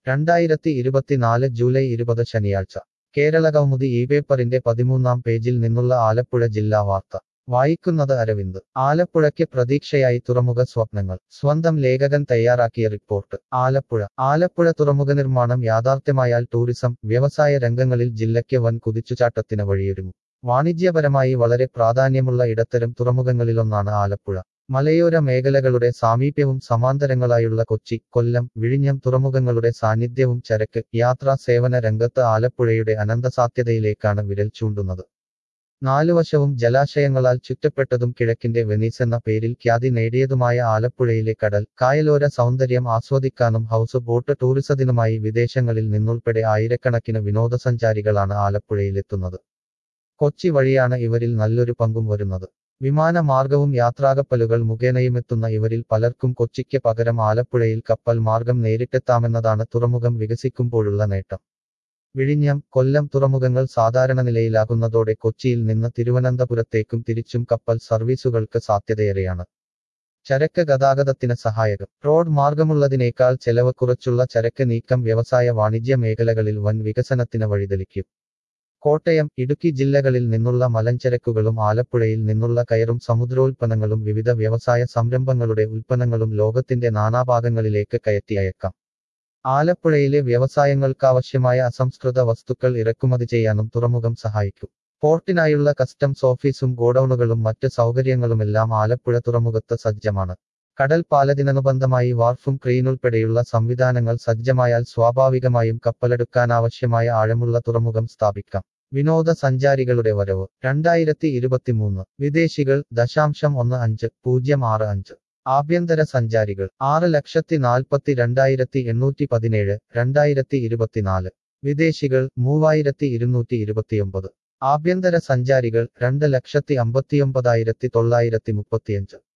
രണ്ടായിരത്തി ഇരുപത്തിനാല് ജൂലൈ ഇരുപത് ശനിയാഴ്ച കേരള കൗമുദി ഈ പേപ്പറിന്റെ പതിമൂന്നാം പേജിൽ നിന്നുള്ള ആലപ്പുഴ ജില്ലാ വാർത്ത വായിക്കുന്നത് അരവിന്ദ് ആലപ്പുഴയ്ക്ക് പ്രതീക്ഷയായി തുറമുഖ സ്വപ്നങ്ങൾ സ്വന്തം ലേഖകൻ തയ്യാറാക്കിയ റിപ്പോർട്ട് ആലപ്പുഴ ആലപ്പുഴ തുറമുഖ നിർമ്മാണം യാഥാർത്ഥ്യമായാൽ ടൂറിസം വ്യവസായ രംഗങ്ങളിൽ ജില്ലയ്ക്ക് വൻ കുതിച്ചുചാട്ടത്തിന് വഴിയൊരുങ്ങും വാണിജ്യപരമായി വളരെ പ്രാധാന്യമുള്ള ഇടത്തരം തുറമുഖങ്ങളിലൊന്നാണ് ആലപ്പുഴ മലയോര മേഖലകളുടെ സാമീപ്യവും സമാന്തരങ്ങളായുള്ള കൊച്ചി കൊല്ലം വിഴിഞ്ഞം തുറമുഖങ്ങളുടെ സാന്നിധ്യവും ചരക്ക് യാത്രാ സേവന രംഗത്ത് ആലപ്പുഴയുടെ അനന്തസാധ്യതയിലേക്കാണ് വിരൽ ചൂണ്ടുന്നത് നാലുവശവും ജലാശയങ്ങളാൽ ചുറ്റപ്പെട്ടതും കിഴക്കിന്റെ വെനീസ് എന്ന പേരിൽ ഖ്യാതി നേടിയതുമായ ആലപ്പുഴയിലെ കടൽ കായലോര സൗന്ദര്യം ആസ്വദിക്കാനും ഹൗസ് ബോട്ട് ടൂറിസത്തിനുമായി വിദേശങ്ങളിൽ നിന്നുൾപ്പെടെ ആയിരക്കണക്കിന് വിനോദസഞ്ചാരികളാണ് ആലപ്പുഴയിലെത്തുന്നത് കൊച്ചി വഴിയാണ് ഇവരിൽ നല്ലൊരു പങ്കും വരുന്നത് വിമാന മാർഗവും യാത്രാകപ്പലുകൾ മുഖേനയുമെത്തുന്ന ഇവരിൽ പലർക്കും കൊച്ചിക്ക് പകരം ആലപ്പുഴയിൽ കപ്പൽ മാർഗം നേരിട്ടെത്താമെന്നതാണ് തുറമുഖം വികസിക്കുമ്പോഴുള്ള നേട്ടം വിഴിഞ്ഞം കൊല്ലം തുറമുഖങ്ങൾ സാധാരണ നിലയിലാകുന്നതോടെ കൊച്ചിയിൽ നിന്ന് തിരുവനന്തപുരത്തേക്കും തിരിച്ചും കപ്പൽ സർവീസുകൾക്ക് സാധ്യതയേറെയാണ് ചരക്ക് ഗതാഗതത്തിന് സഹായകം റോഡ് മാർഗമുള്ളതിനേക്കാൾ ചെലവ് കുറച്ചുള്ള ചരക്ക് നീക്കം വ്യവസായ വാണിജ്യ മേഖലകളിൽ വൻ വികസനത്തിന് വഴിതെളിക്കും കോട്ടയം ഇടുക്കി ജില്ലകളിൽ നിന്നുള്ള മലഞ്ചരക്കുകളും ആലപ്പുഴയിൽ നിന്നുള്ള കയറും സമുദ്രോൽപ്പന്നങ്ങളും വിവിധ വ്യവസായ സംരംഭങ്ങളുടെ ഉൽപ്പന്നങ്ങളും ലോകത്തിന്റെ നാനാഭാഗങ്ങളിലേക്ക് കയറ്റി അയക്കാം ആലപ്പുഴയിലെ വ്യവസായങ്ങൾക്കാവശ്യമായ അസംസ്കൃത വസ്തുക്കൾ ഇറക്കുമതി ചെയ്യാനും തുറമുഖം സഹായിക്കും പോർട്ടിനായുള്ള കസ്റ്റംസ് ഓഫീസും ഗോഡൌണുകളും മറ്റ് സൗകര്യങ്ങളുമെല്ലാം ആലപ്പുഴ തുറമുഖത്ത് സജ്ജമാണ് കടൽ പാലത്തിനനുബന്ധമായി വാർഫും ക്രെയിനുൾപ്പെടെയുള്ള സംവിധാനങ്ങൾ സജ്ജമായാൽ സ്വാഭാവികമായും കപ്പലെടുക്കാനാവശ്യമായ ആഴമുള്ള തുറമുഖം സ്ഥാപിക്കാം വിനോദസഞ്ചാരികളുടെ വരവ് രണ്ടായിരത്തി ഇരുപത്തിമൂന്ന് വിദേശികൾ ദശാംശം ഒന്ന് അഞ്ച് പൂജ്യം ആറ് അഞ്ച് ആഭ്യന്തര സഞ്ചാരികൾ ആറ് ലക്ഷത്തി നാൽപ്പത്തി രണ്ടായിരത്തി എണ്ണൂറ്റി പതിനേഴ് രണ്ടായിരത്തി ഇരുപത്തിനാല് വിദേശികൾ മൂവായിരത്തി ഇരുന്നൂറ്റി ഇരുപത്തിയൊമ്പത് ആഭ്യന്തര സഞ്ചാരികൾ രണ്ട് ലക്ഷത്തി അമ്പത്തിയൊമ്പതായിരത്തി തൊള്ളായിരത്തി മുപ്പത്തിയഞ്ച്